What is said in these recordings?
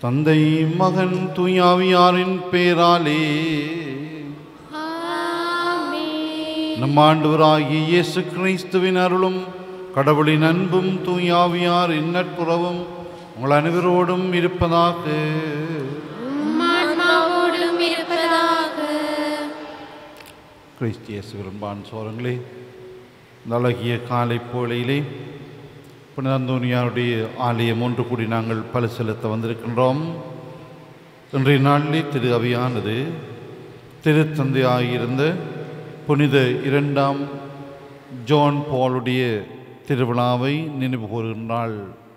தந்தை மகன் தூயாவியாரின் பேராலே நம் ஆண்டவராகிய இயேசு கிறிஸ்துவின் அருளும் கடவுளின் அன்பும் தூயாவியார் நட்புறவும் உங்கள் அனைவரோடும் இருப்பதாக ஆன்மாவோடும் இருப்பதாக கிறிஸ்து இயேசு விரும்பான் சோரங்களே இந்த அழகிய காலை போலையிலே புனித அந்தோனியாருடைய ஆலயம் ஒன்று கூடி நாங்கள் பல செலுத்த வந்திருக்கின்றோம் இன்றைய நாளிலே திரு அவையானது திருத்தந்தையாயிருந்த புனித இரண்டாம் ஜான் பாலுடைய திருவிழாவை நினைவு கூறுகின்றாள்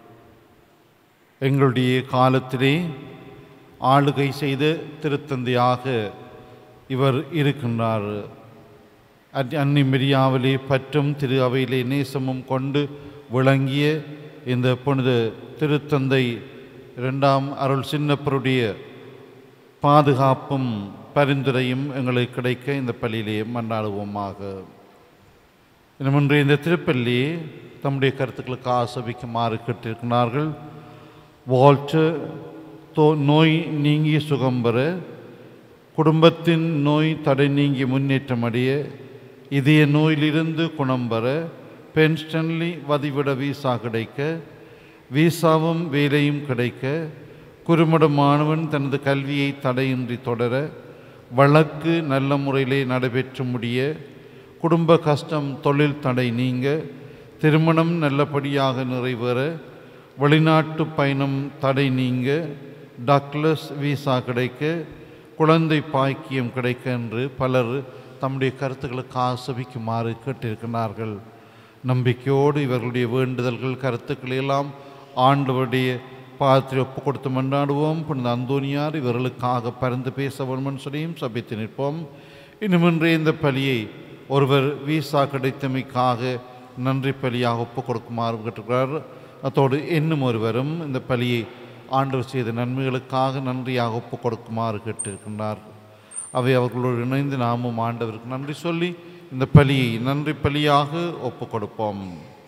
எங்களுடைய காலத்திலே ஆளுகை செய்த திருத்தந்தையாக இவர் இருக்கின்றார் அன்- அன்னை மெரியாவிலே பற்றும் திரு அவையிலே நேசமும் கொண்டு விளங்கிய இந்த புனித திருத்தந்தை இரண்டாம் அருள் சின்னப்பருடைய பாதுகாப்பும் பரிந்துரையும் எங்களுக்கு கிடைக்க இந்த பள்ளியிலே மன்றாடுவோமாக இன்னும் இன்று இந்த திருப்பள்ளி தம்முடைய கருத்துக்களுக்கு ஆசபிக்குமாறு கேட்டிருக்கிறார்கள் வால்டர் தோ நோய் நீங்கி சுகம் பெற குடும்பத்தின் நோய் தடை நீங்கி முன்னேற்றம் அடைய இதய நோயிலிருந்து குணம் பெற பென் ஸ்டன்லி வதிவிட வீசா கிடைக்க வீசாவும் வேலையும் கிடைக்க குறுமட மாணவன் தனது கல்வியை தடையின்றி தொடர வழக்கு நல்ல முறையிலே நடைபெற்று முடிய குடும்ப கஷ்டம் தொழில் தடை நீங்க திருமணம் நல்லபடியாக நிறைவேற வெளிநாட்டு பயணம் தடை நீங்க டக்லஸ் வீசா கிடைக்க குழந்தை பாக்கியம் கிடைக்க என்று பலர் தம்முடைய கருத்துக்களுக்கு ஆசபிக்குமாறு கேட்டிருக்கிறார்கள் நம்பிக்கையோடு இவர்களுடைய வேண்டுதல்கள் கருத்துக்களை எல்லாம் ஆண்டவருடைய பாதத்தில் ஒப்பு கொடுத்து மன்றாடுவோம் புனித அந்தோனியார் இவர்களுக்காக பரிந்து பேச வேணும்னு சொல்லியும் சபித்து நிற்போம் இன்னுமின்றே இந்த பலியை ஒருவர் வீசா கிடைத்தமைக்காக நன்றி பலியாக ஒப்பு கொடுக்குமாறு கேட்டிருக்கிறார் அத்தோடு இன்னும் ஒருவரும் இந்த பலியை ஆண்டவர் செய்த நன்மைகளுக்காக நன்றியாக ஒப்பு கொடுக்குமாறு கேட்டிருக்கின்றார் அவை அவர்களோடு இணைந்து நாமும் ஆண்டவருக்கு நன்றி சொல்லி இந்த பலியை நன்றி பலியாக ஒப்பு கொடுப்போம்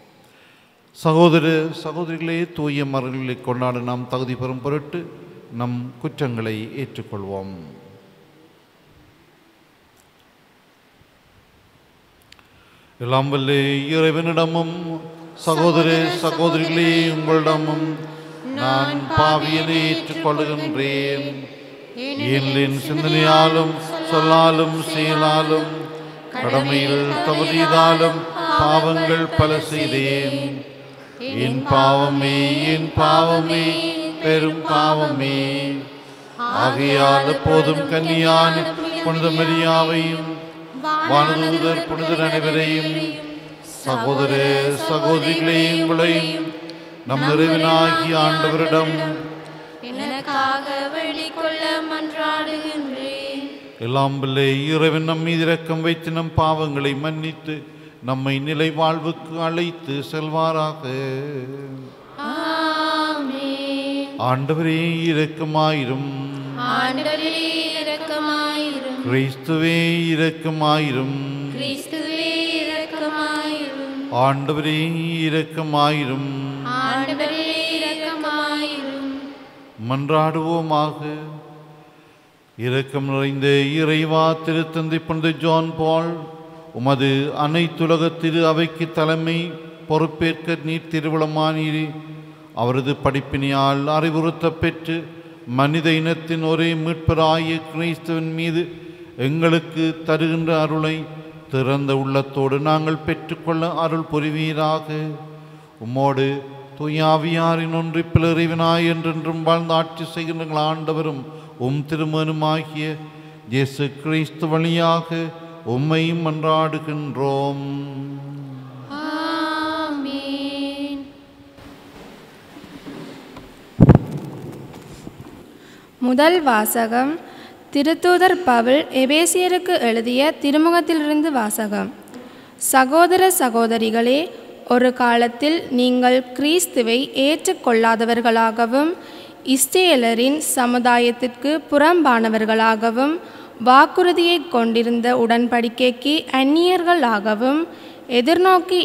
சகோதர சகோதரிகளே தூய மரங்களை கொண்டாட நாம் தகுதி பெறும் பொருட்டு நம் குற்றங்களை ஏற்றுக்கொள்வோம் எல்லாம் வல்ல இறைவனிடமும் சகோதர சகோதரிகளே உங்களிடமும் நான் பாவியனை ஏற்றுக்கொள்கின்றேன் என் சிந்தனையாலும் சொல்லாலும் செயலாலும் கடமையில் தவறியதாலும் பாவங்கள் பல செய்தேன் என் பாவமே என் பாவமே பெரும் பாவமே ஆகையால் எப்போதும் கன்னியான புனித மரியாவையும் வானதூதர் புனிதர் அனைவரையும் சகோதர சகோதரிகளே உங்களையும் நம் நிறைவனாகிய ஆண்டவரிடம் எனக்காக வேண்டிக் கொள்ள மன்றாடுகின்றேன் எல்லாம் வல்ல இறைவன் நம் மீது இரக்கம் வைத்து நம் பாவங்களை மன்னித்து நம்மை நிலை வாழ்வுக்கு அழைத்து செல்வாராக ஆமென் ஆண்டவரே இரக்கமாயிரும் ஆண்டவரே இரக்கமாயிரும் கிறிஸ்துவே இரக்கமாயிரும் கிறிஸ்துவே இரக்கமாயிரும் ஆண்டவரே இரக்கமாயிரும் ஆண்டவரே இரக்கமாயிரும் மன்றாடுவோமாக இரக்கம் நிறைந்த இறைவா திருத்தந்தை புனித ஜான் பால் உமது அனைத்துலக திரு அவைக்கு தலைமை பொறுப்பேற்க நீர் திருவிழமானீரே அவரது படிப்பினையால் அறிவுறுத்தப் பெற்று மனித இனத்தின் ஒரே மீட்பராய கிறிஸ்துவின் மீது எங்களுக்கு தருகின்ற அருளை திறந்த உள்ளத்தோடு நாங்கள் பெற்றுக்கொள்ள அருள் புரிவீராக உம்மோடு தூயாவியாரின் ஒன்றிப்பில் இறைவனாய் என்றென்றும் வாழ்ந்து ஆட்சி செய்கின்ற எங்கள் ஆண்டவரும் உம் திருமனுமாகிய இயேசு கிறிஸ்து வழியாக உம்மையும் மன்றாடுகின்றோம் ஆமென் முதல் வாசகம் திருத்தூதர் பவுல் எபேசியருக்கு எழுதிய திருமுகத்திலிருந்து வாசகம் சகோதர சகோதரிகளே ஒரு காலத்தில் நீங்கள் கிறிஸ்துவை ஏற்றுக்கொள்ளாதவர்களாகவும் இஸ்ரேலரின் சமுதாயத்திற்கு புறம்பானவர்களாகவும் வாக்குறுதியை கொண்டிருந்த உடன்படிக்கைக்கு அந்நியர்களாகவும் எதிர்நோக்கி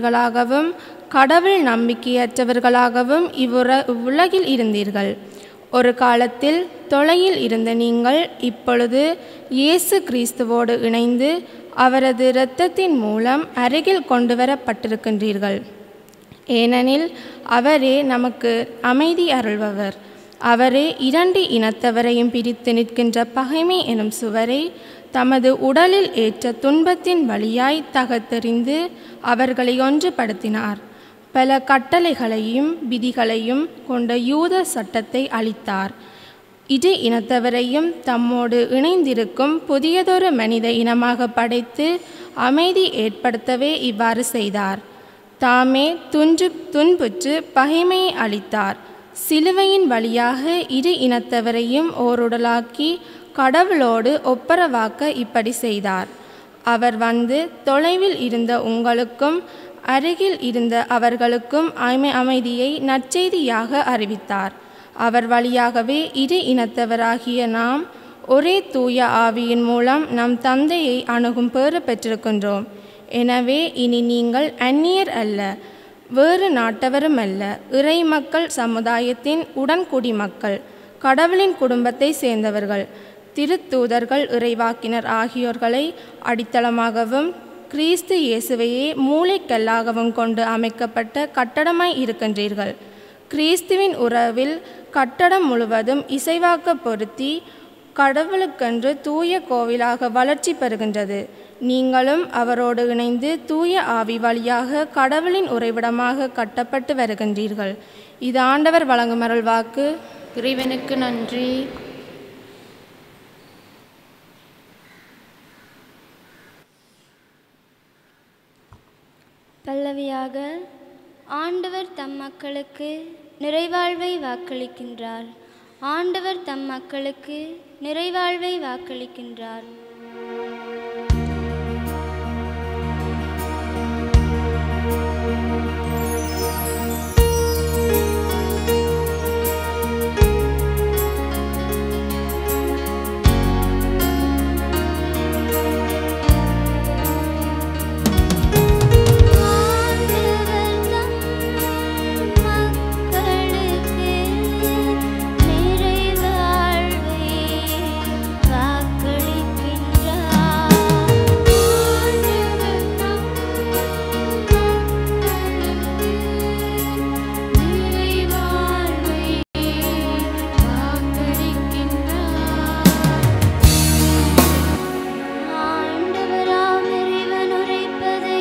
இல்லாதவர்களாகவும் கடவுள் நம்பிக்கையற்றவர்களாகவும் இவ்வுற இவ்வுலகில் இருந்தீர்கள் ஒரு காலத்தில் தொலையில் இருந்த நீங்கள் இப்பொழுது இயேசு கிறிஸ்துவோடு இணைந்து அவரது இரத்தத்தின் மூலம் அருகில் கொண்டு வரப்பட்டிருக்கின்றீர்கள் ஏனெனில் அவரே நமக்கு அமைதி அருள்பவர் அவரே இரண்டு இனத்தவரையும் பிரித்து நிற்கின்ற பகைமை எனும் சுவரை தமது உடலில் ஏற்ற துன்பத்தின் வழியாய் தகத்தெறிந்து அவர்களை ஒன்றுபடுத்தினார் பல கட்டளைகளையும் விதிகளையும் கொண்ட யூத சட்டத்தை அளித்தார் இரு இனத்தவரையும் தம்மோடு இணைந்திருக்கும் புதியதொரு மனித இனமாக படைத்து அமைதி ஏற்படுத்தவே இவ்வாறு செய்தார் தாமே துன்று துன்புற்று பகைமையை அளித்தார் சிலுவையின் வழியாக இரு இனத்தவரையும் ஓருடலாக்கி கடவுளோடு ஒப்பரவாக்க இப்படி செய்தார் அவர் வந்து தொலைவில் இருந்த உங்களுக்கும் அருகில் இருந்த அவர்களுக்கும் அமை அமைதியை நற்செய்தியாக அறிவித்தார் அவர் வழியாகவே இரு இனத்தவராகிய நாம் ஒரே தூய ஆவியின் மூலம் நம் தந்தையை அணுகும் பேறு பெற்றிருக்கின்றோம் எனவே இனி நீங்கள் அந்நியர் அல்ல வேறு நாட்டவரும் அல்ல இறை மக்கள் சமுதாயத்தின் உடன்குடி மக்கள் கடவுளின் குடும்பத்தை சேர்ந்தவர்கள் திருத்தூதர்கள் இறைவாக்கினர் ஆகியோர்களை அடித்தளமாகவும் கிறிஸ்து இயேசுவையே மூளைக்கல்லாகவும் கொண்டு அமைக்கப்பட்ட கட்டடமாய் இருக்கின்றீர்கள் கிறிஸ்துவின் உறவில் கட்டடம் முழுவதும் இசைவாக்க பொருத்தி கடவுளுக்கென்று தூய கோவிலாக வளர்ச்சி பெறுகின்றது நீங்களும் அவரோடு இணைந்து தூய ஆவி வழியாக கடவுளின் உறைவிடமாக கட்டப்பட்டு வருகின்றீர்கள் இது ஆண்டவர் வழங்கும் அருள் வாக்கு இறைவனுக்கு நன்றி பல்லவியாக ஆண்டவர் தம் மக்களுக்கு நிறைவாழ்வை வாக்களிக்கின்றார் ஆண்டவர் தம் மக்களுக்கு நிறைவாழ்வை வாக்களிக்கின்றார் ஆண்டவர் தம் மக்களுக்கு நிறைவாழ்வை வாக்களிக்கின்றார். ஆண்டவர் தம் மக்களுக்கு நிறைவாழ்வை வாக்களிக்கின்றார். ஆண்டவராம் இறைவன் உரைப்பதை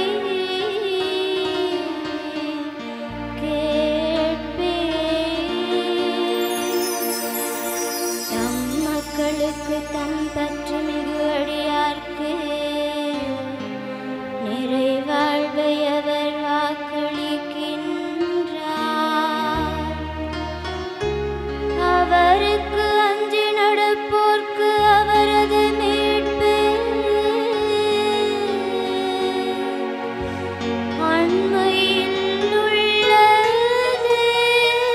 கேட்பேன். தம் மக்களுக்கு தம் பற்று மிகு அடியார்க்கு நிறைவாழ்வை அவர் வாக்களிக்கின்றார் அவருக்கு அஞ்சி நடப்போர்க்கு அவரது மீட்பு அண்மையில் உள்ளது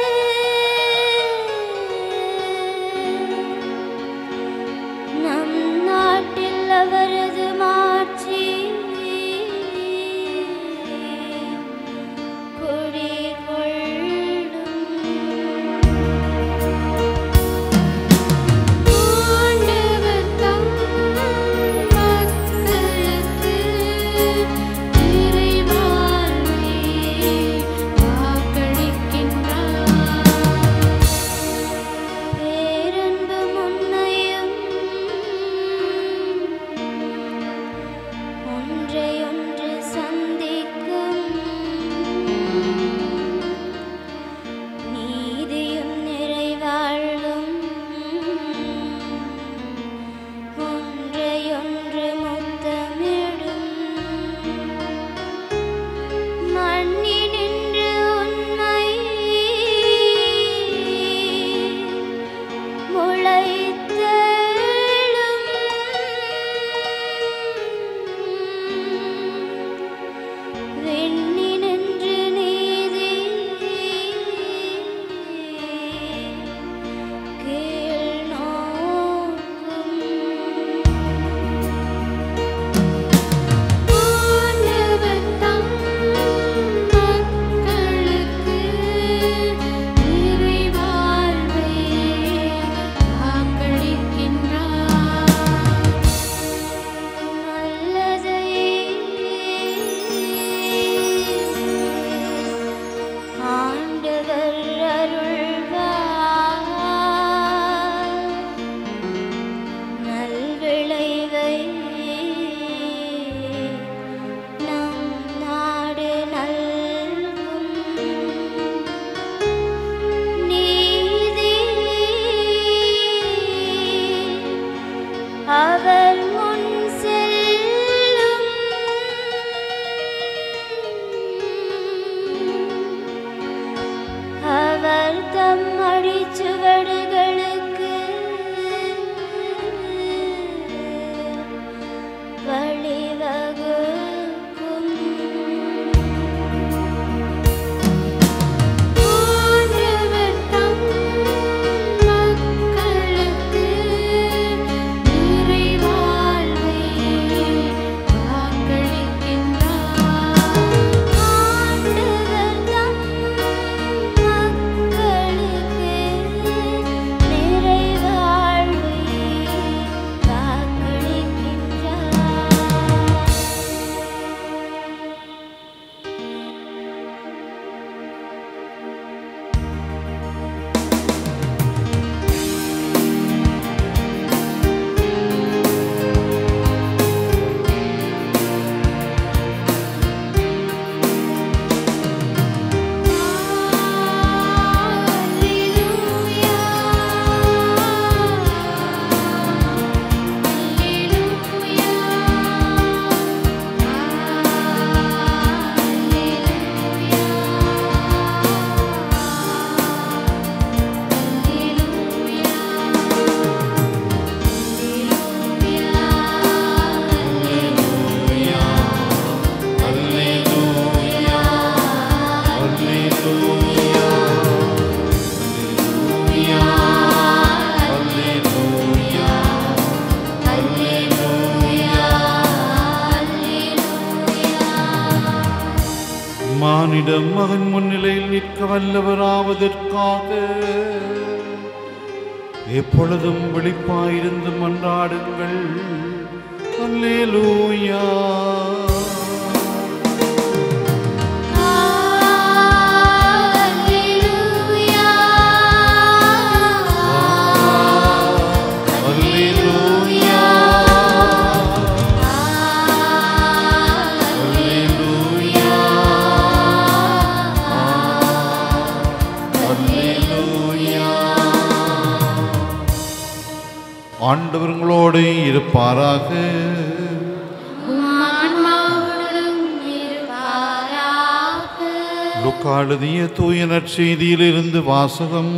நம் மானிடம் மகன் முன்னிலையில் நிற்க வல்லவராவதற்காக எப்பொழுதும் விழிப்பாயிருந்து மன்றாடுங்கள் அல்லேலூயா அல்லேலூயா அல்லேலூயா அல்லேலூயா ஆண்டவர்களோடு இருப்பாராக லுக்கா எழுதிய தூய நற்செய்தியிலிருந்து வாசகம்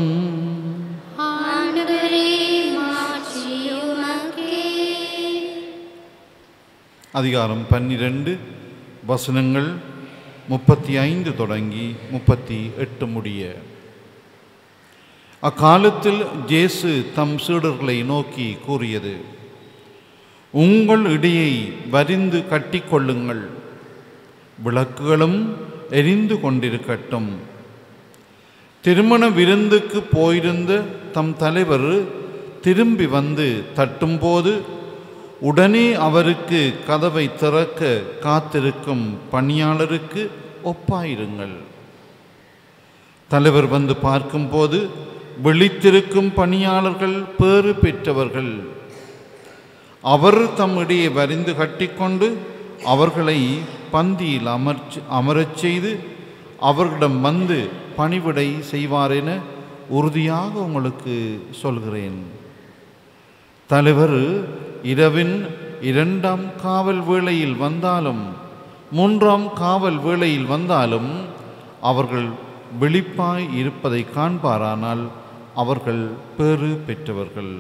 அதிகாரம் பன்னிரண்டு வசனங்கள் முப்பத்தி ஐந்து தொடங்கி முப்பத்தி எட்டு முடிய அக்காலத்தில் ஜேசு தம் சீடர்களை நோக்கி கூறியது உங்கள் இடையை வரிந்து கட்டிக்கொள்ளுங்கள் விளக்குகளும் எரிந்து கொண்டிருக்கட்டும் திருமண விருந்துக்கு போயிருந்த தம் தலைவர் திரும்பி வந்து தட்டும்போது உடனே அவருக்கு கதவை திறக்க காத்திருக்கும் பணியாளருக்கு ஒப்பாயிருங்கள் தலைவர் வந்து பார்க்கும்போது விழித்திருக்கும் பணியாளர்கள் பேறு பெற்றவர்கள் அவர் தம்மிடையே வரிந்து கட்டிக்கொண்டு அவர்களை பந்தியில் அமர்ச்சி அமரச் செய்து அவர்களிடம் வந்து பணிவிடை செய்வார் என உறுதியாக உங்களுக்கு சொல்கிறேன் தலைவர் இரவின் இரண்டாம் காவல் வேளையில் வந்தாலும் மூன்றாம் காவல் வேளையில் வந்தாலும் அவர்கள் விழிப்பாய் இருப்பதை காண்பாரானால் அவர்கள் பேறு பெற்றவர்கள்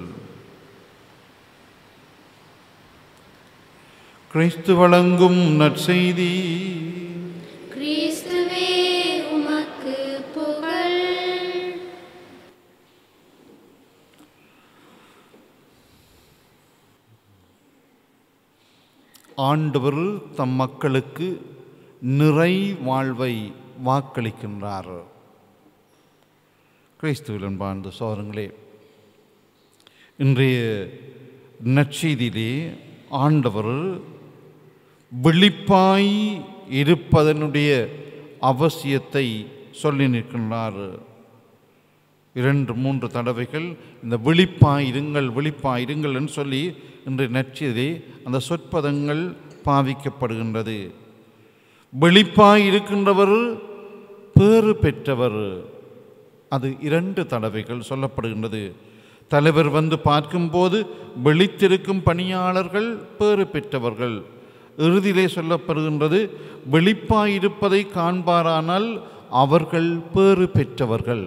கிறிஸ்து வழங்கும் நற்செய்தி கிறிஸ்துவே உமக்கு புகழ் ஆண்டவர் தம் மக்களுக்கு நிறை வாழ்வை வாக்களிக்கின்றார் கிறிஸ்துவில் அன்பார்ந்த சோதரங்களே இன்றைய நற்செய்தியிலே ஆண்டவர் விழிப்பாய் இருப்பதனுடைய அவசியத்தை சொல்லி நிற்கின்றார் இரண்டு மூன்று தடவைகள் இந்த விழிப்பாய் இருங்கள் விழிப்பாய் இருங்கள் என்று சொல்லி இன்று நற்செய்தி அந்த சொற்பதங்கள் பாவிக்கப்படுகின்றது விழிப்பாய் இருக்கின்றவர் பேறு பெற்றவர் அது இரண்டு தடவைகள் சொல்லப்படுகின்றது தலைவர் வந்து பார்க்கும்போது விழித்திருக்கும் பணியாளர்கள் பேறு பெற்றவர்கள் இறுதியிலே சொல்லப்படுகின்றது விழிப்பாய் இருப்பதை காண்பாரானால் அவர்கள் பேறு பெற்றவர்கள்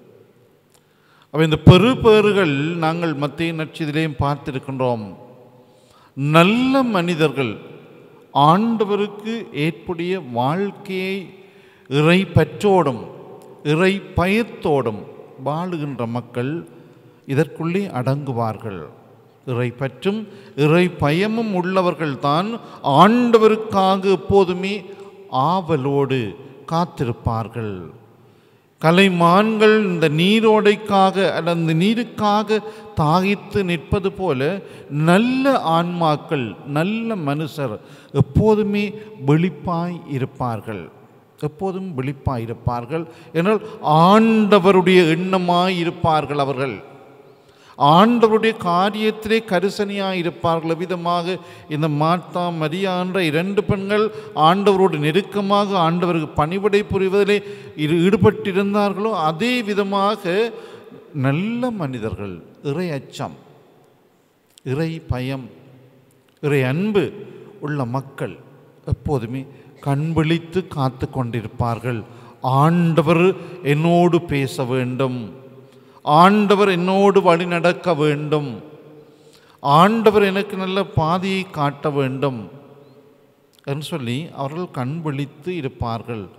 அப்ப இந்த பெரு பேறுகள் நாங்கள் மத்திய நட்சத்திலையும் பார்த்திருக்கின்றோம் நல்ல மனிதர்கள் ஆண்டவருக்கு ஏற்புடைய வாழ்க்கையை இறை பற்றோடும் இறை பயத்தோடும் வாழுகின்ற மக்கள் இதற்குள்ளே அடங்குவார்கள் இறை பற்றும் இறை பயமும் உள்ளவர்கள்தான் ஆண்டவருக்காக எப்போதுமே ஆவலோடு காத்திருப்பார்கள் கலைமான்கள் இந்த நீரோடைக்காக அல்லது அந்த நீருக்காக தாகித்து நிற்பது போல நல்ல ஆன்மாக்கள் நல்ல மனுஷர் எப்போதுமே விழிப்பாய் இருப்பார்கள் எப்போதும் விழிப்பாய் இருப்பார்கள் என்றால் ஆண்டவருடைய எண்ணமாய் இருப்பார்கள் அவர்கள் ஆண்டவருடைய காரியத்திலே கரிசனையாக இருப்பார்கள் விதமாக இந்த மாத்தா மரியா என்ற இரண்டு பெண்கள் ஆண்டவரோடு நெருக்கமாக ஆண்டவருக்கு பணிவிடை புரிவதிலே இரு ஈடுபட்டிருந்தார்களோ அதே விதமாக நல்ல மனிதர்கள் இறை அச்சம் இறை பயம் இறை அன்பு உள்ள மக்கள் எப்போதுமே கண் விழித்து காத்து கொண்டிருப்பார்கள் ஆண்டவர் என்னோடு பேச வேண்டும் ஆண்டவர் என்னோடு வழி நடக்க வேண்டும் ஆண்டவர் எனக்கு நல்ல பாதையை காட்ட வேண்டும் என்று சொல்லி அவர்கள் கண் விழித்து இருப்பார்கள்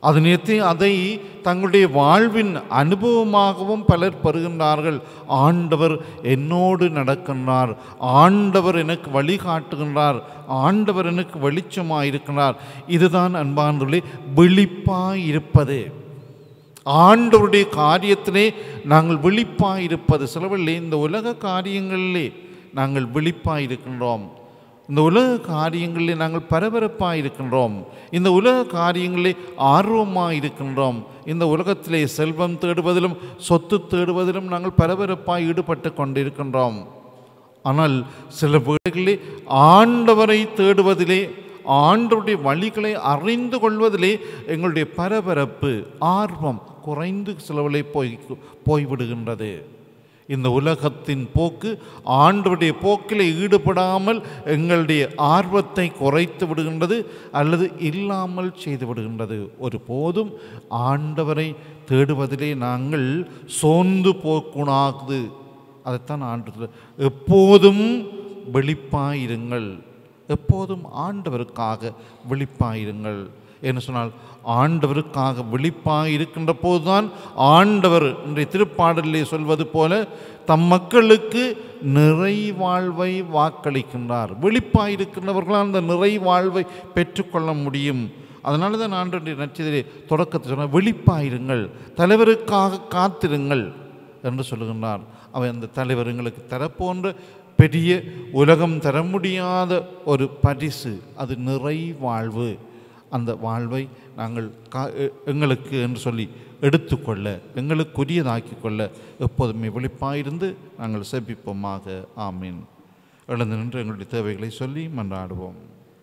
அதனைத்து அதை தங்களுடைய வாழ்வின் அனுபவமாகவும் பலர் பெறுகின்றார்கள் ஆண்டவர் என்னோடு நடக்கின்றார் ஆண்டவர் எனக்கு வழிகாட்டுகின்றார் ஆண்டவர் எனக்கு வெளிச்சமாக இருக்கிறார் இதுதான் அன்பானவர்களே விழிப்பாய் இருப்பது ஆண்டவருடைய காரியத்திலே நாங்கள் விழிப்பாய் இருப்பது சிலவில்லை இந்த உலக காரியங்களிலே நாங்கள் விழிப்பாய் இருக்கின்றோம் இந்த உலக காரியங்களிலே நாங்கள் பரபரப்பாக இருக்கின்றோம் இந்த உலக காரியங்களிலே ஆர்வமாக இருக்கின்றோம் இந்த உலகத்திலே செல்வம் தேடுவதிலும் சொத்து தேடுவதிலும் நாங்கள் பரபரப்பாக ஈடுபட்டு கொண்டிருக்கின்றோம் ஆனால் சில வேளைகளிலே ஆண்டவரை தேடுவதிலே ஆண்டவருடைய வழிகளை அறிந்து கொள்வதிலே எங்களுடைய பரபரப்பு ஆர்வம் குறைந்து சிலவளை போய் போய்விடுகின்றது இந்த உலகத்தின் போக்கு ஆண்டவருடைய போக்கில் ஈடுபடாமல் எங்களுடைய ஆர்வத்தை குறைத்து விடுகின்றது அல்லது இல்லாமல் செய்து விடுகின்றது ஒரு போதும் ஆண்டவரை தேடுவதிலே நாங்கள் சோர்ந்து போக்கூடாது அதைத்தான் ஆண்டு எப்போதும் வெளிப்பாயிருங்கள் எப்போதும் ஆண்டவருக்காக விழிப்பாயிருங்கள் என்று சொன்னால் ஆண்டவருக்காக விழிப்பாக இருக்கின்ற போதுதான் ஆண்டவர் இன்றைய திருப்பாடலிலே சொல்வது போல தம் மக்களுக்கு நிறைவாழ்வை வாக்களிக்கின்றார் விழிப்பாக இருக்கின்றவர்களால் அந்த நிறைவாழ்வை பெற்றுக்கொள்ள முடியும் அதனால தான் ஆண்டவருடைய நட்சத்திரே தொடக்கத்தை சொன்னால் விழிப்பாயிருங்கள் தலைவருக்காக காத்திருங்கள் என்று சொல்லுகின்றார் அவை அந்த தலைவர் எங்களுக்கு தரப்போன்ற பெரிய உலகம் தர முடியாத ஒரு பரிசு அது நிறை வாழ்வு அந்த வாழ்வை நாங்கள் கா எ- எங்களுக்கு என்று சொல்லி எடுத்துக்கொள்ள எங்களுக்குரியதாக்கி கொள்ள எப்போதுமே விழிப்பாயிருந்து நாங்கள் செபிப்போமாக ஆமீன் எழுந்து நின்று எங்களுடைய தேவைகளை சொல்லி மன்றாடுவோம்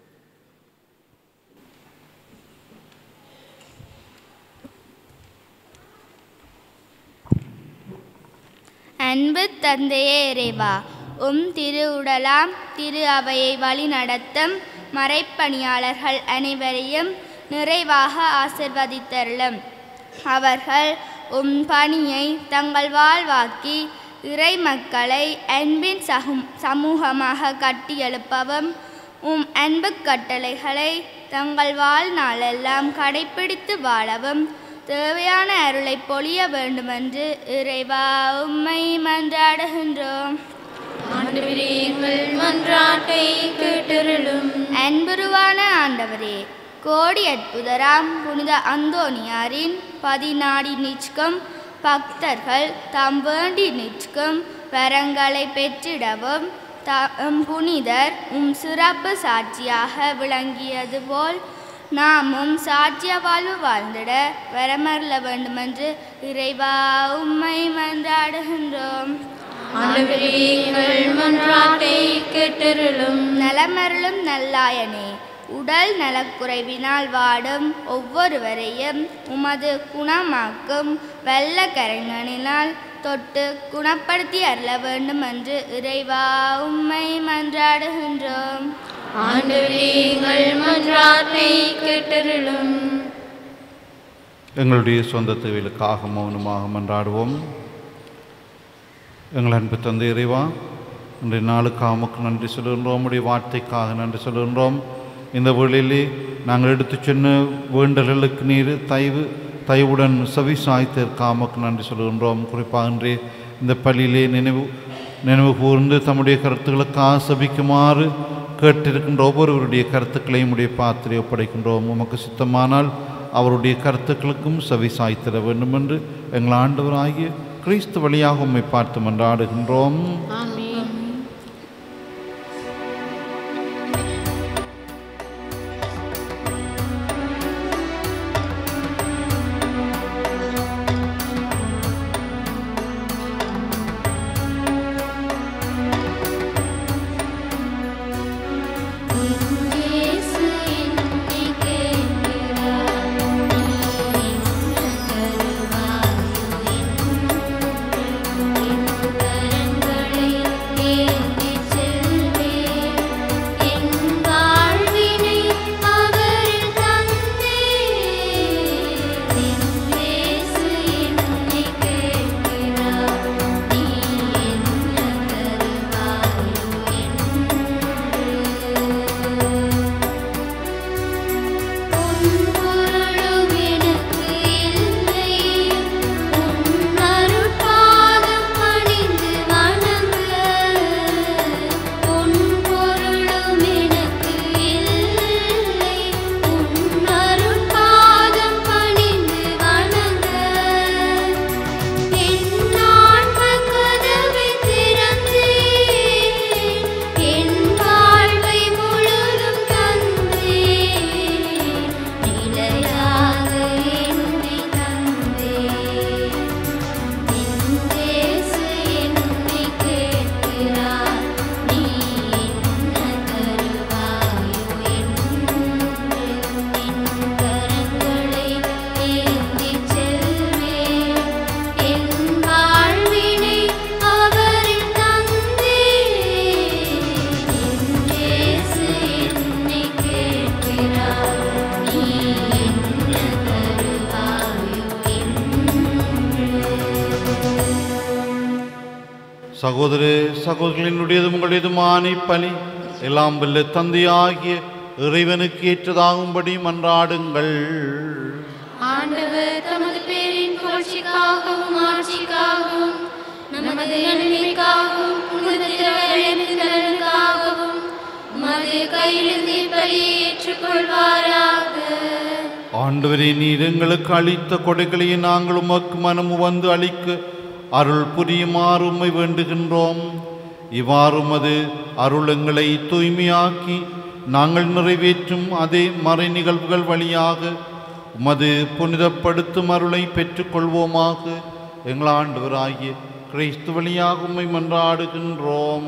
அன்பு தந்தையே இறைவா உம் திரு உடலாம் திரு அவையை வழிநடத்தும் மறைப்பணியாளர்கள் அனைவரையும் நிறைவாக ஆசிர்வதித்தருளும் அவர்கள் உம் பணியை தங்கள் வாழ்வாக்கி இறை மக்களை அன்பின் சகும் சமூகமாக கட்டியெழுப்பவும் உம் அன்பு கட்டளைகளை தங்கள் வாழ்நாளெல்லாம் கடைப்பிடித்து வாழவும் தேவையான அருளை பொழிய வேண்டுமென்று இறைவா உம்மை மன்றாடுகின்றோம் ஆண்டவரே எங்கள் மன்றாட்டை கேட்டருளும் அன்புருவான ஆண்டவரே கோடி அற்புதராம் புனித அந்தோனியாரின் பதினாடி நிற்கும் பக்தர்கள் தாம் வேண்டி நிற்கும் வரங்களை பெற்றிடவும் தாம் புனிதர் உம் சிறப்பு சாட்சியாக விளங்கியது போல் நாமும் சாட்சிய வாழ்வு வாழ்ந்திட வரமருள வேண்டுமென்று இறைவா உம்மை மன்றாடுகின்றோம் ஆண்டவரே எங்கள் மன்றாட்டை கேட்டருளும் நலமருளும் நல்லாயனே உடல் நலக்குறைவினால் வாடும் ஒவ்வொருவரையும் உமது குணமாக்கும் வெள்ள கரைஞனினால் தொட்டு குணப்படுத்தி அருள வேண்டும் என்று இறைவா உம்மை மன்றாடுகின்றோம் ஆண்டவரே எங்கள் மன்றாட்டை கேட்டருளும் எங்களுடைய சொந்த தேவைகளுக்காக மௌனமாக மன்றாடுவோம் எங்கள் அன்பு தந்தை இறைவா இன்றைய நாளுக்காக உமக்கு நன்றி சொல்கின்றோம் உடைய வார்த்தைக்காக நன்றி சொல்கின்றோம் இந்த வேளையிலே நாங்கள் எடுத்துச் சொன்ன வேண்டல்களுக்கு நீர் தயவு தயவுடன் செவி சாய்த்திற்காக உமக்கு நன்றி சொல்கின்றோம் குறிப்பாக இன்றைய இந்த பள்ளியிலே நினைவு நினைவு கூர்ந்து தம்முடைய கருத்துக்களுக்காக சபிக்குமாறு கேட்டிருக்கின்ற ஒவ்வொருவருடைய கருத்துக்களையும் உடைய பாத்திரை ஒப்படைக்கின்றோம் உமக்கு சித்தமானால் அவருடைய கருத்துக்களுக்கும் செவி சாய்த்திட வேண்டும் என்று எங்கள் ஆண்டவராகிய கிறிஸ்து வழியாக உம்மை பார்த்து மன்றாடுகின்றோம் ஆமென் இயேசு என்னை கேட்கிறார் நீ என்ன தருவாய் என் கரங்களை சகோதர சகோதரினுடையதும் உங்களுடையதுமான பலி எல்லாம் வல்ல தந்தையாகிய இறைவனுக்கு ஏற்றதாகும்படி மன்றாடுங்கள் ஆண்டவர் தமது பேரின் புகழ்ச்சிக்காகவும் ஆட்சிக்காகவும் நமது நன்மைக்காகவும் புனிதத்திற்காகவும் மது கையிலிருந்து பலியை ஏற்றுக்கொள்வாராக ஆண்டவரே நீர் எங்களுக்கு அளித்த கொடைகளை நாங்கள் உமக்கு மனமு வந்து அளிக்க அருள் புரியுமாறு உம்மை வேண்டுகின்றோம் இவ்வாறு உமது அருள் எங்களை தூய்மையாக்கி நாங்கள் நிறைவேற்றும் அதே மறை நிகழ்வுகள் வழியாக உமது புனிதப்படுத்தும் அருளை பெற்றுக்கொள்வோமாக எங்கள் ஆண்டவராகிய கிறிஸ்து வழியாக உம்மை மன்றாடுகின்றோம்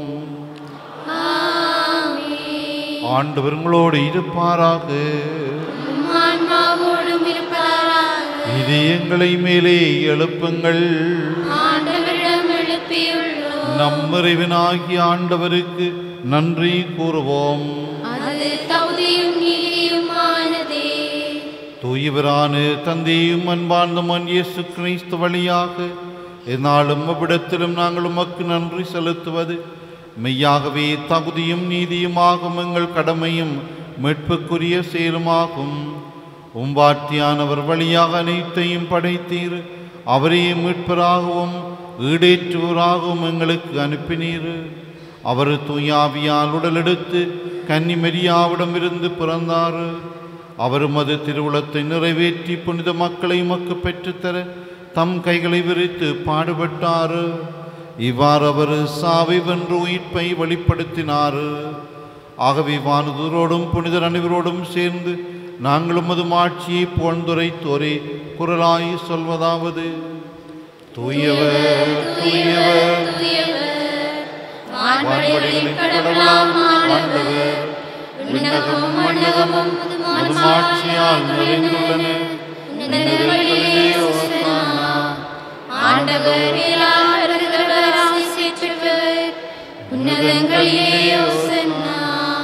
ஆண்டவர் உங்களோடு இருப்பாராக ஆன்மாவோடும் இருப்பாராக இது எங்களை மேலே எழுப்புங்கள் ஆண்டவரிடம் எழுப்பியுள்ளோம் நம் இறைவனாகிய ஆண்டவருக்கு நன்றி கூறுவோம் அது தகுதியும் நீதியுமானதே தூயவரான தந்தையும் அன்பார்ந்த மன் இயேசு கிறிஸ்து வழியாக எந்நாளும் அவ்விடத்திலும் நாங்கள் உமக்கு நன்றி செலுத்துவது மெய்யாகவே தகுதியும் நீதியுமாகும் எங்கள் கடமையும் மீட்புக்குரிய செயலுமாகும் உம்பாட்டியானவர் வழியாக அனைத்தையும் படைத்தீர் அவரையே மீட்பராகவும் ஈடேற்றுவராகவும் எங்களுக்கு அனுப்பினீர் அவர் தூயாவியால் உடலெடுத்து கன்னி மெரியாவிடமிருந்து பிறந்தார் அவர் மது திருவுளத்தை நிறைவேற்றி புனித மக்களை உமக்கு பெற்றுத்தர தம் கைகளை விரித்து பாடுபட்டார் இவ்வாறு அவர் சாவை வென்று உயிர்ப்பை வெளிப்படுத்தினார் ஆகவே வானதூரோடும் புனிதர் அனைவரோடும் சேர்ந்து நாங்களும் அது மாட்சியை போழ்ந்துரைத்தோரே குரலாய் சொல்வதாவது தூயவர் தூயவர் வான்படைகளின் கடவுளாம் ஆண்டவர் விண்ணகமும் மண்ணகமும் அது மாட்சியால் நிறைந்துள்ளன உன்னதங்களிலே ஓசானா. ஆண்டவர் எல்லாரும் ஆசி பெற்றவர் உன்னதங்களிலே ஓசன்னா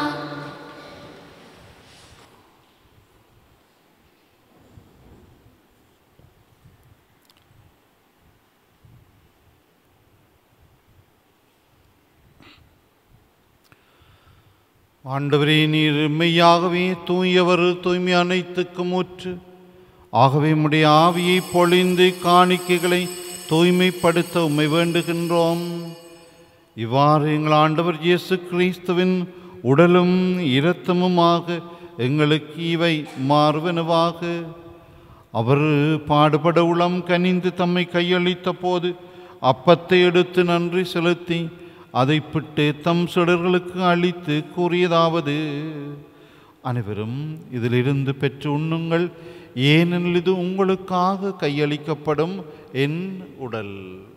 ஆண்டவரே நீர் மெய்யாகவே தூயவர் தூய்மை அனைத்துக்கும் ஊற்று ஆகவே உம்முடைய ஆவியை பொழிந்து காணிக்கைகளை தூய்மைப்படுத்த உம்மை வேண்டுகின்றோம் இவ்வாறு எங்கள் ஆண்டவர் இயேசு கிறிஸ்துவின் உடலும் இரத்தமுமாக எங்களுக்கு இவை மாறுவனவாக அவர் பாடுபட உளம் கனிந்து தம்மை கையளித்த போது அப்பத்தை எடுத்து நன்றி செலுத்தி அதை பிட்டு தம் சுடர்களுக்கு அளித்து கூறியதாவது அனைவரும் இதிலிருந்து பெற்று உண்ணுங்கள் ஏனெனில் இது உங்களுக்காக கையளிக்கப்படும் என் உடல்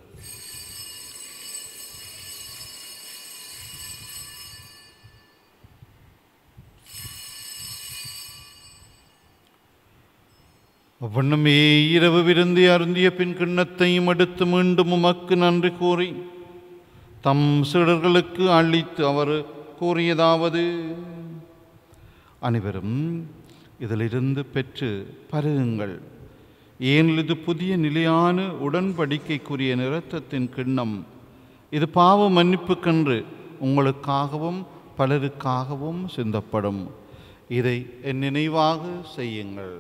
அவ்வண்ணமே இரவு விருந்தி அருந்திய பின் கிண்ணத்தையும் எடுத்து மீண்டும் உமக்கு நன்றி கூறி தம் சீடர்களுக்கு அளித்து அவர் கூறியதாவது அனைவரும் இதிலிருந்து பெற்று பருகுங்கள் ஏனில் இது புதிய நிலையான உடன்படிக்கைக்குரிய நிறத்தத்தின் கிண்ணம் இது பாவ மன்னிப்புக்கென்று உங்களுக்காகவும் பலருக்காகவும் சிந்தப்படும் இதை என் நினைவாக செய்யுங்கள்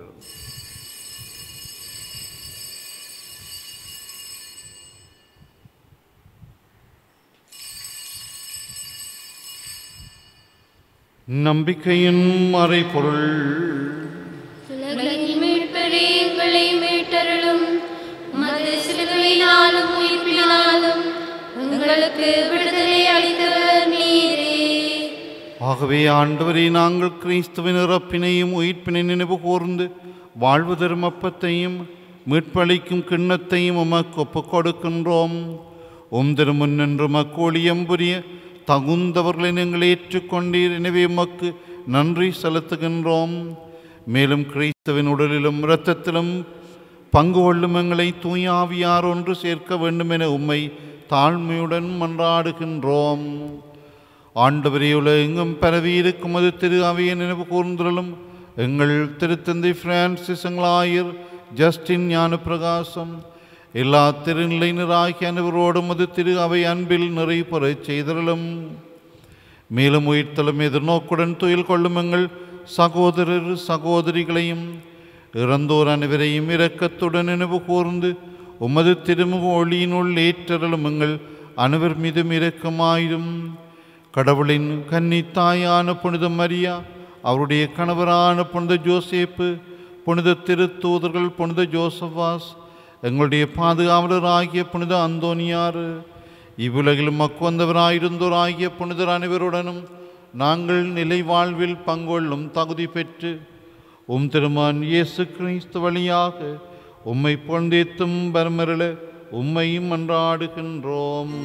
நம்பிக்கையின் மறைபொருள் உலகின் மீட்பரே எங்களை மீட்டருளும் மது சிலுவையினாலும் உயிர்ப்பினாலும் உங்களுக்கு விடுதலை அளித்தவர் நீரே ஆகவே ஆண்டவரே நாங்கள் கிறிஸ்துவின் இறப்பினையும் உயிர்ப்பினை நினைவு கூர்ந்து வாழ்வு தரும் அப்பத்தையும் மீட்பளிக்கும் கிண்ணத்தையும் உமக்கு ஒப்புக் கொடுக்கின்றோம் உம் திருமுன்னின்று மக்கோழியம் புரிய தகுந்தவர்களை நீங்கள் ஏற்றுக்கொண்டீர் எனவே உமக்கு நன்றி செலுத்துகின்றோம் மேலும் கிறிஸ்துவின் உடலிலும் இரத்தத்திலும் பங்கு கொள்ளும் எங்களை தூயாவியார் ஒன்று சேர்க்க வேண்டும் என உம்மை தாழ்மையுடன் மன்றாடுகின்றோம் ஆண்டவரே உலகெங்கும் பரவி இருக்கும் அது திரு அவையை நினைவு கூர்ந்தலும் எங்கள் திருத்தந்தை பிரான்சிஸ் எங்களாயர் ஜஸ்டின் ஞான பிரகாசம் எல்லா திருநிலையினராகிய அனைவரோடும் அது திரு அவை அன்பில் நிறைவுறச் செய்தருளும் மேலும் உயிர்த்தலும் எதிர்நோக்குடன் துயில் கொள்ளும் எங்கள் சகோதரர் சகோதரிகளையும் இறந்தோர் அனைவரையும் இரக்கத்துடன் நினைவு கூர்ந்து உமது திருமுக ஒளியினுள் ஏற்றருளும் எங்கள் அனைவர் மீதும் இரக்கமாயிரும் கடவுளின் கன்னித்தாயான புனித மரியா அவருடைய கணவரான புனித ஜோசேப்பு புனித திருத்தூதர்கள் புனித ஜோசபாஸ் எங்களுடைய பாதுகாவலராகிய புனித அந்தோனியார் இவ்வுலகில் மக்குவந்தவராயிருந்தோராகிய புனிதர் அனைவருடனும் நாங்கள் நிலை வாழ்வில் பங்கொள்ளும் தகுதி பெற்று உம் திருமான் இயேசு கிறிஸ்து வழியாக உம்மை பொந்தேத்தும் பரமரல உம்மையும் மன்றாடுகின்றோம்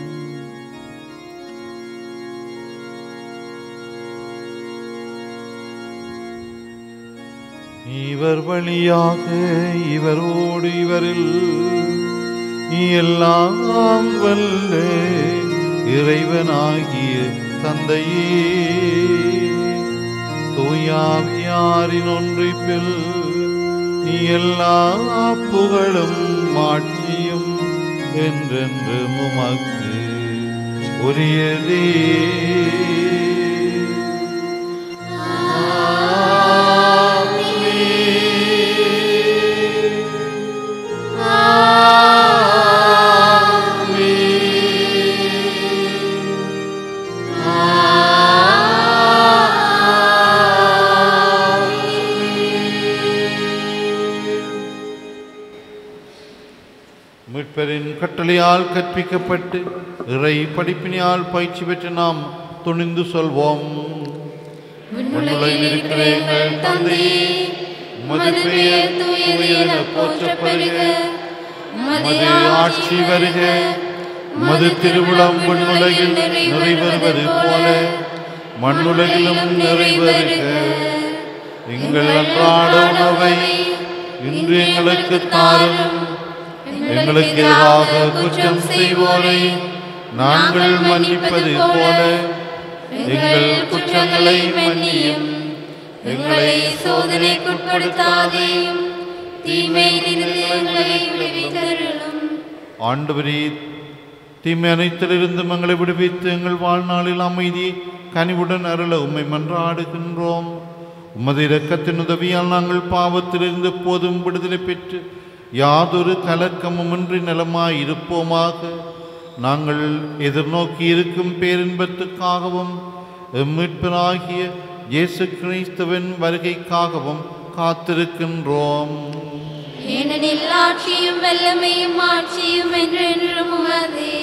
இவர் வழியாக இவரோடு இவரில் எல்லாம் வல்ல இறைவனாகிய தந்தையே தூயாவியாரின் ஒன்றிப்பில் எல்லா புகழும் மாட்சியும் என்றென்று உமக்கு உரியதே மீட்பரின் கட்டளையால் கற்பிக்கப்பட்டு இறை படிப்பினால் பயிற்சி பெற்று நாம் துணிந்து சொல்வோம் விண்ணுலகில் இருக்கிற எங்கள் தந்தையே உமது பெயர் தூயது என போற்றப்படுக உமது ஆட்சி வருக மது திருவிழம் விண்ணுலகில் நிறைவேறுவது போல மண்ணுலகிலும் நிறைவேறுக எங்கள் அன்றாட உணவை இன்று எங்களுக்கு தாரும் எங்களுக்கு எதிராக குற்றம் செய்வோரை நாங்கள் மன்னிப்பது போல எங்கள் குற்றங்களை மன்னியும் எங்களை சோதனைக்குட்படுத்தாதேயும் தீமையிலிருந்து எங்களை விடுவித்தருளும் ஆண்டவரே தீமை அனைத்திலிருந்தும் எங்களை விடுவித்து எங்கள் வாழ்நாளில் அமைதி கனிவுடன் அருள உம்மை மன்றாடுகின்றோம் உமது இரக்கத்தின் உதவியால் நாங்கள் பாவத்திலிருந்து போதும் விடுதலை பெற்று யாதொரு கலக்கமுமின்றி நலமாய் இருப்போமாக நாங்கள் எதிர்நோக்கி இருக்கும் பேரின்பத்துக்காகவும் எம்மீட்பராகிய இயேசு கிறிஸ்துவின் வருகைக்காகவும் காத்திருக்கின்றோம் ஏனெனில் ஆட்சியும் வல்லமையும் ஆட்சியும் என்றென்றும் உமதே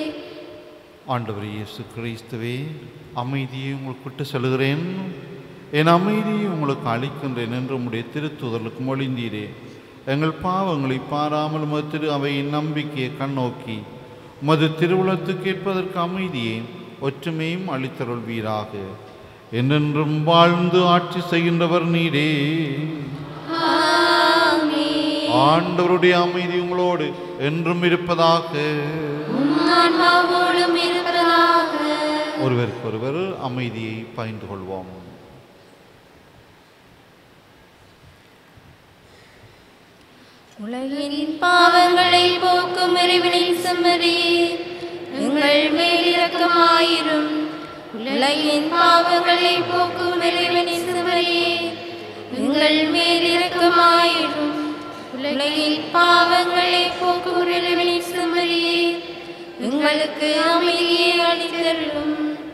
ஆண்டவர் இயேசு கிறிஸ்துவே அமைதியை உங்களுக்கு விட்டு செல்கிறேன் என் அமைதியை உங்களுக்கு அளிக்கின்றேன் என்று உம்முடைய திருத்துதலுக்கு மொழிந்தீரே எங்கள் பாவங்களை பாராமல் உமது திரு அவையின் நம்பிக்கையை கண்ணோக்கி உமது திருவுளத்துக்கு கேட்பதற்கு அமைதியை ஒற்றுமையும் அளித்தருள்வீராக என்றென்றும் வாழ்ந்து ஆட்சி செய்கின்றவர் நீரே ஆமென். ஆண்டவருடைய அமைதி உங்களோடு என்றும் இருப்பதாக உம் ஆன்மாவோடும் இருப்பதாக ஒருவருக்கொருவர் அமைதியை பகிர்ந்து கொள்வோம் உலகின் பாவங்களை போக்கும் இறைவனின் செம்மறி எங்கள் மேல் இரக்கமாயிரும் உலகின் பாவங்களை போக்கும் இறைவனின் செம்மறி எங்கள் மேல் இரக்கமாயிரும் உலகின் பாவங்களை போக்கும் இறைவனின் செம்மறி எங்களுக்கு அமைதியை அளித்தருளும்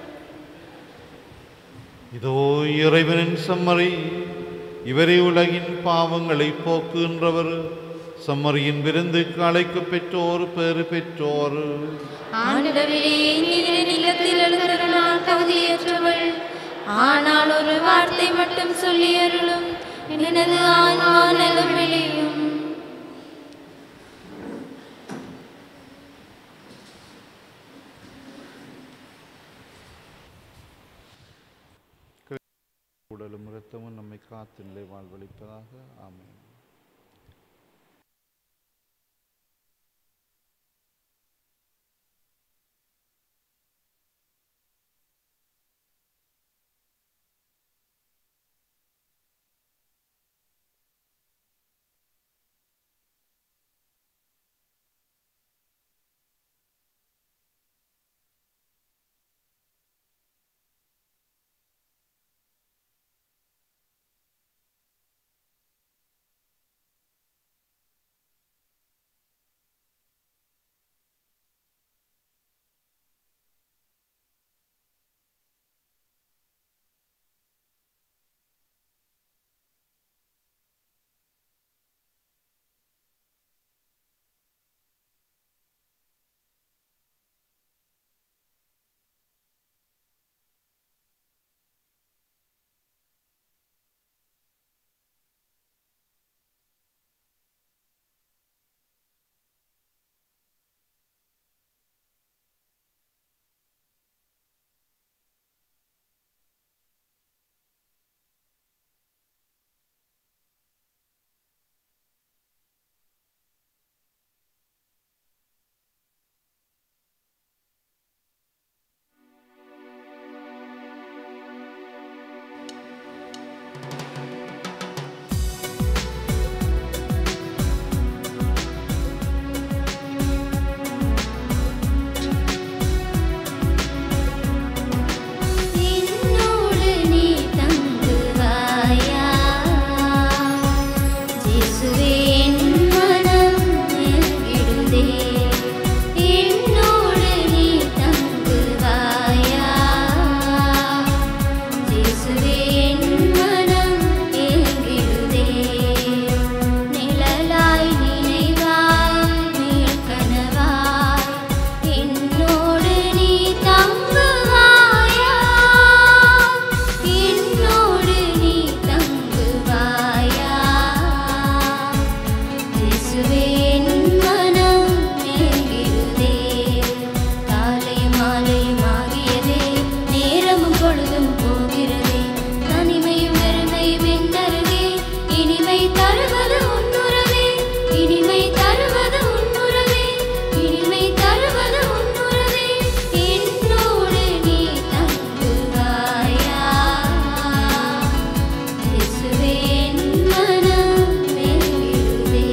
இதோ இறைவனின் செம்மறி இவரே உலகின் பாவங்களை போக்குகின்றவர் செம்மறியின் விருந்துக்கு அழைக்க பெற்றோர் பேறு பெற்றோர் ஆண்டவரே நீர் நிலத்தில் எழுதுகிற நான் தகுதியற்றவள் ஆனால் ஒரு வார்த்தை மட்டும் சொல்லி அருளும் எனது ஆன்மா நலமிழையும் உடலும் இரத்தமும் நம்மை காத்து நிலை வாழ்வளிப்பதாக ஆமென் மாலையும் ஆகியதே நேரமும் பொழுதும் போகிறதே தனிமையும் வெறுமையும் என்னருகே இனிமை தருவது உன்னுறவே இனிமை தருவது உன்னுறவே இனிமை தருவது உன்னுறவே என்னோடு நீ தங்குவாயா இயேசுவே என் மனம் மேலிடுதே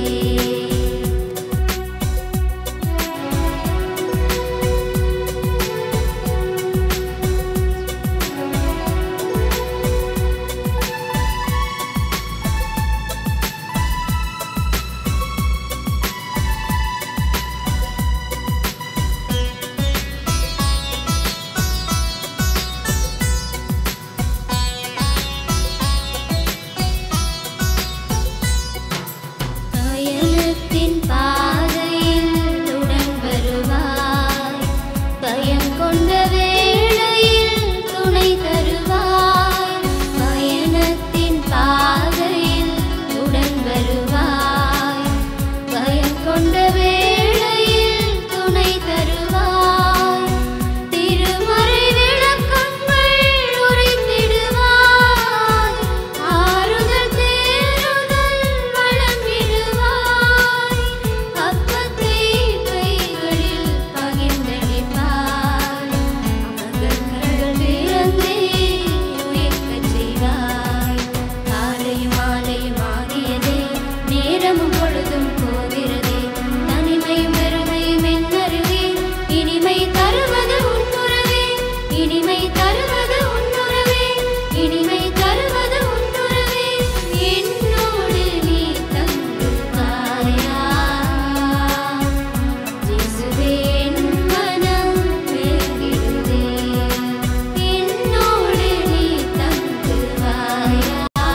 பயணத்தின் பாதையில் உடன் வருவாய் பயம் கொண்ட வேளையில் துணை தருவாய் பயணத்தின் பாதையில் உடன் வருவாய் பயம் கொண்ட வேளையில் துணை தருவாய் திருமறை விளக்கங்கள் உரைத்திடுவாய் ஆறுதல் தேறுதல் வழங்கிடுவாய் அப்பத்தை கைகளில் பகிர்ந்தளிப்பாய் அவர்கள் திறந்தே உயிர்க்கச் செய்வாய் காலையும் மாலையும் ஆகியதே நேரமும் பொழுதும் போகிறதே தனிமையும் வெறுமையும் என்னருவே இனிமை தருவது உன்னுறவே இனிமை தருவது உன்னுறவே இனிமை தருவது உன்னுறவே என்னோடு நீ தங்குவாயா இயேசுவே என் மனம் வேண்டிடுதே என்னோடு நீ தங்குவாயா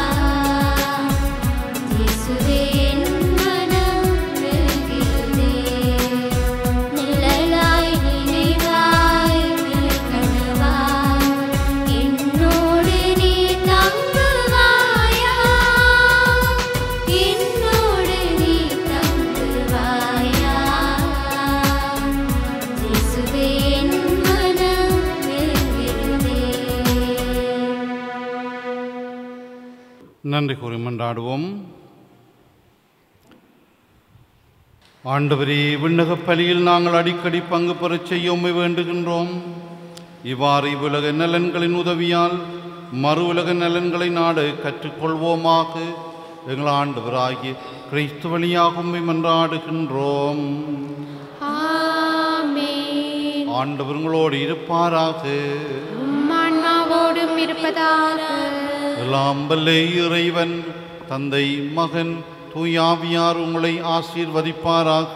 இயேசுவே என் மனம் வேண்டிடுதே நிழலாய் நினைவாய் கனவாய் என்னோடு நீ தங்குவாயா என்னோடு நீ தங்குவாயா இயேசுவே என் மனம் வேண்டிடுதே நன்றி கூறி மன்றாடுவோம் ஆண்டவரே விண்ணகப் பலியில் நாங்கள் அடிக்கடி பங்கு பெறச் செய்ய உம்மை வேண்டுகின்றோம் இவ்வாறு இவ்வுலக நலன்களின் உதவியால் மறு உலக நலன்களை நாட கற்றுக்கொள்வோமாக எங்கள் ஆண்டவராகிய கிறிஸ்து வழியாக உம்மை மன்றாடுகின்றோம் ஆமென் ஆண்டவர் உங்களோடு இருப்பாராக உம் ஆன்மாவோடும் இருப்பதாக எல்லாம் வல்ல இறைவன் தந்தை மகன் தூயாவியார் உங்களை ஆசீர்வதிப்பாராக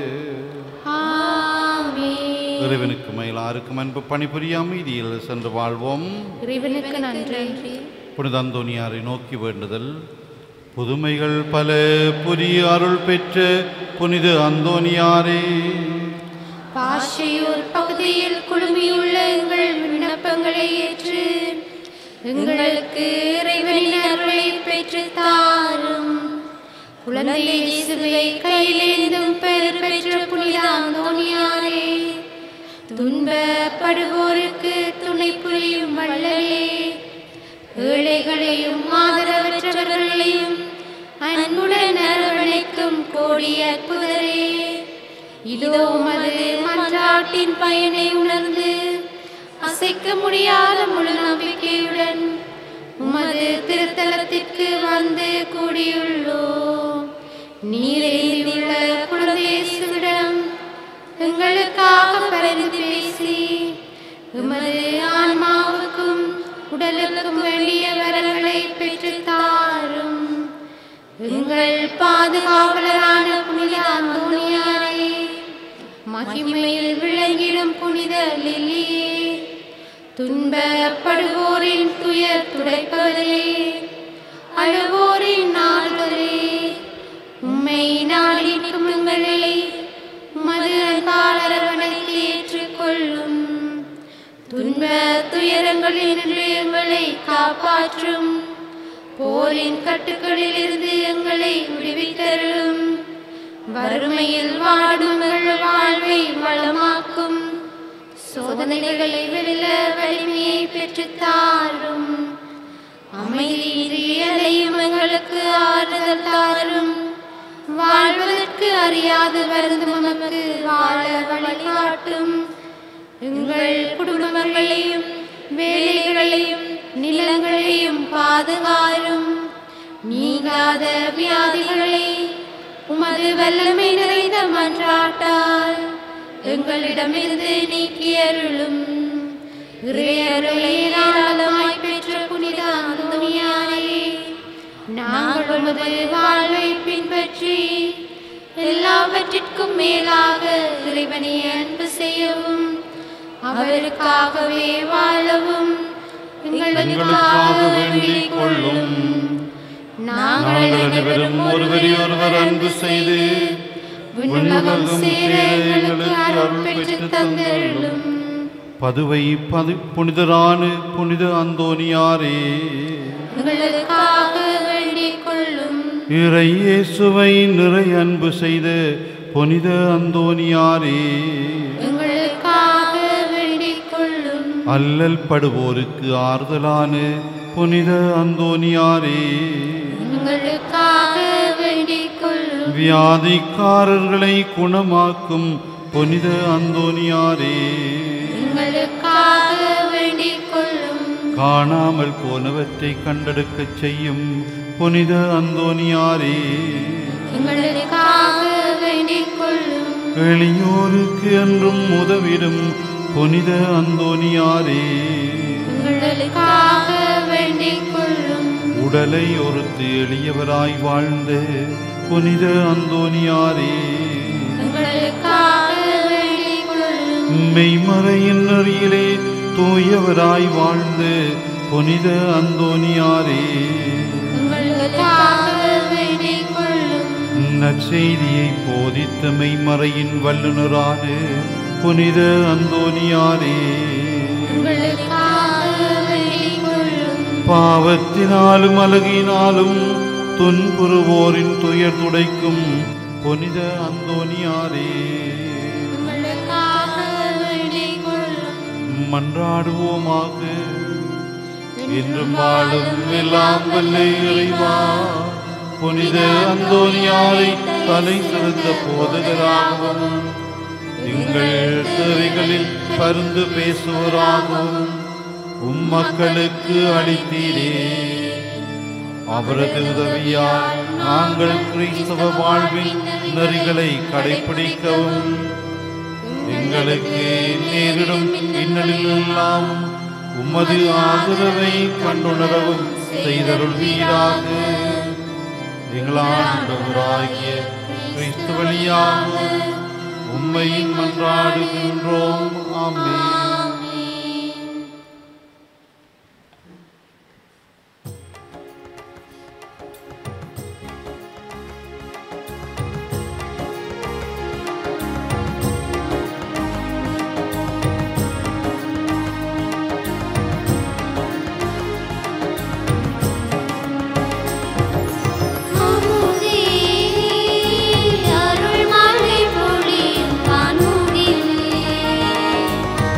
ஆமென் இறைவனுக்கு மயிலாருக்கும் அன்பு பணிபுரிய அமைதியில் சென்று வாழ்வோம் இறைவனுக்கு நன்றி புனித அந்தோனியாரை நோக்கி வேண்டுதல் புதுமைகள் பல புதிய அருள் பெற்ற புனித அந்தோனியாரே பாஷையூர் பகுதியில் குழுமியுள்ள எங்கள் விண்ணப்பங்களை ஏற்று எங்களுக்கு இறைவனின் அருளை பெற்று தாரும் குழந்தை இயேசுவை கையிலேந்தும் பெயர் பெற்ற புனித அந்தோனியாரே துன்பப்படுவோருக்கு துணை புரியும் வள்ளலே ஏழைகளையும் ஆதரவற்றவர்களையும் அன்புடன் அரவணைக்கும் கோடி அற்புதரே இதோ உமது மன்றாட்டின் பயனை உணர்ந்து அசைக்க முடியாத முழு நம்பிக்கையுடன் உமது திருத்தலத்திற்கு வந்து கூடியுள்ளோம் நீரேந்தியுள்ள குழந்தையிடம் எங்களுக்காக பரிந்து பேசி எமது ஆன்மாவுக்கும் உடலுக்கும் வேண்டிய வரங்களை பெற்று தாரும் எங்கள் பாதுகாவலரான புனித அந்தோனியாரே மகிமையில் விளங்கிடும் புனித லில்லியே துன்பப்படுவோரின் துயர் துடைப்பவரே அழுவோரின் நாடுவரே உம்மை நாடிக்கும் எங்களை உமது அன்பால் அரவணைத்து ஏற்றுக்கொள்ளும் துன்ப துயரங்களினின்று எங்களை காப்பாற்றும் போரின் கட்டுக்களில் இருந்து எங்களை விடுவித்தருளும் வறுமையில் வாடும் எங்கள் வாழ்வை வளமாக்கும் சோதனைகளை வெல்ல வலிமையை பெற்றுத் தாரும் அமைதியையும் எங்களுக்கு ஆறுதல் தாரும் வாழ்வதற்கு அறியாது வருந்தும் நமக்கு வாழ வழிகாட்டும் எங்கள் குடும்பங்களையும் வேலைகளையும் நிலங்களையும் பாதுகாரும் நீங்காத வியாதிகளை உமது வல்லமை நிறைந்த மன்றாட்டால் எங்களிடமிருந்து நீக்கியருளும் இறையருளை ஏராளமாய் பெற்ற புனித அந்தோனியாரே நாங்கள் உமது வாழ்வை பின்பற்றி எல்லாவற்றிற்கும் மேலாக இறைவனை அன்பு செய்யவும் அவருக்காகவே வாழவும் எங்களுக்காக வேண்டிக் கொள்ளும் நாங்கள் நாங்கள் அனைவரும் ஒருவரையொருவர் அன்பு செய்து விண்ணுலகம் சேர எங்களுக்கு அருள் பெற்றுத் தந்தருளும் பதுவை பது புனிதரான புனித அந்தோனியாரே எங்களுக்காக வேண்டிக் கொள்ளும் இறை இயேசுவை நிறை அன்பு செய்த புனித அந்தோனியாரே எங்களுக்காக வேண்டிக் கொள்ளும் அல்லல் படுவோருக்கு ஆறுதலான புனித அந்தோனியாரே எங்களுக்காக வேண்டிக் கொள்ளும் வியாதிக்காரர்களை குணமாக்கும் புனித அந்தோனியாரே எங்களுக்காக வேண்டிக் கொள்ளும் காணாமல் போனவற்றை கண்டெடுக்கச் செய்யும் புனித அந்தோனியாரே எங்களுக்காக வேண்டிக் கொள்ளும் எளியோருக்கு என்றும் உதவிடும் புனித அந்தோனியாரே எங்களுக்காக வேண்டிக் கொள்ளும் உடலை ஒருத்து எளியவராய் வாழ்ந்த புனித அந்தோனியாரே எங்களுக்காக வேண்டிக் கொள்ளும் மெய்மறையின் நெறியிலே தூயவராய் வாழ்ந்த புனித அந்தோனியாரே எங்களுக்காக வேண்டிக் கொள்ளும் நற்செய்தியை போதித்த மெய்மறையின் வல்லுனரான புனித அந்தோனியாரே எங்களுக்காக வேண்டிக் கொள்ளும் பாவத்தினாலும் அழகினாலும் துன்புறுவோரின் துயர் துடைக்கும் புனித அந்தோனியாரே எங்களுக்காக வேண்டிக் கொள்ளும் மன்றாடுவோமாக என்றும் வாழும் எல்லாம் வல்ல இறைவா புனித அந்தோனியாரை தலை சிறந்த போதகராகவும் எங்கள் தேவைகளில் பருந்து பேசுவோராகவும் உம்மக்களுக்கு அளித்தீரே அவரது உதவியால் நாங்கள் கிறிஸ்தவ வாழ்வின் நெறிகளை கடைபிடிக்கவும் எங்களுக்கு நேரிடும் இன்னலிலெல்லாம் உமது ஆதரவை கண்டுணரவும் செய்தருள்வீராக எங்களாண்டவராகிய கிறிஸ்து வழியாக உம்மை மன்றாடுகின்றோம் ஆமென் அமுதே அருள் மழை பொழியும் வானூரிலே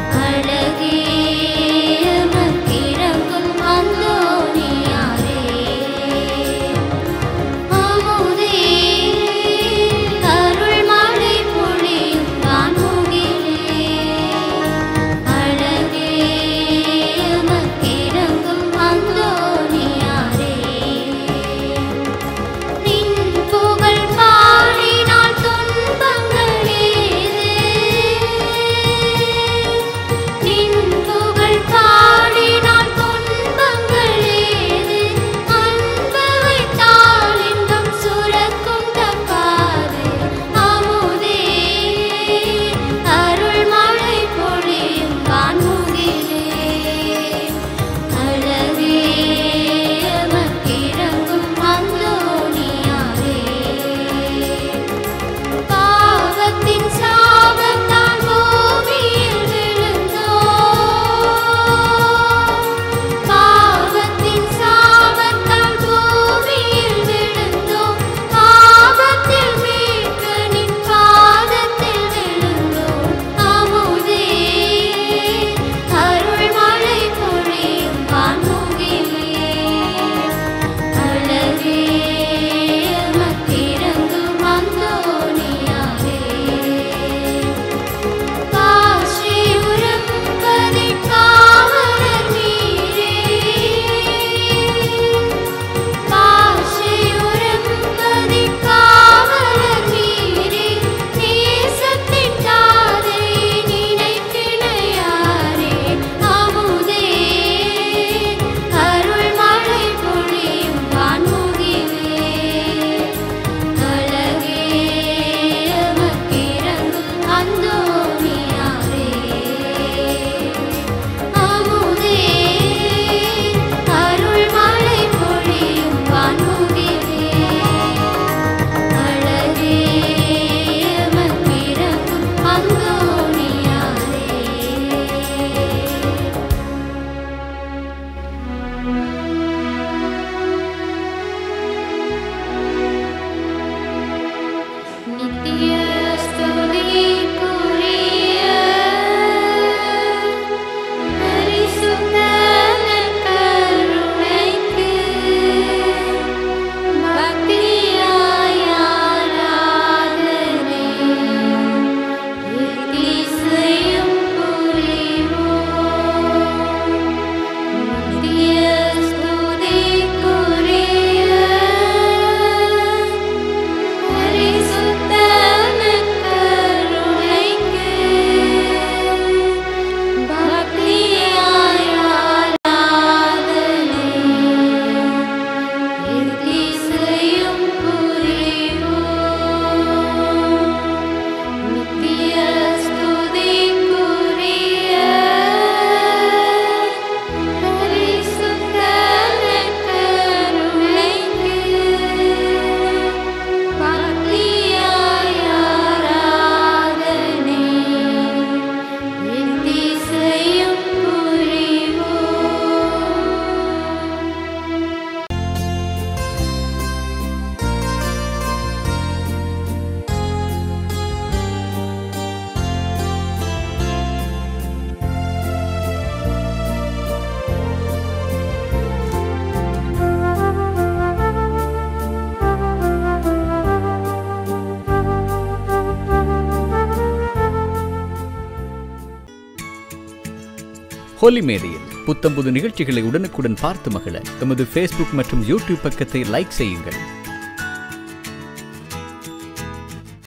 ஹோலி மேடையில் புத்தம்புது நிகழ்ச்சிகளை உடனுக்குடன் பார்த்து மகிழ எமது ஃபேஸ்புக் மற்றும் யூடியூப் பக்கத்தை லைக் செய்யுங்கள்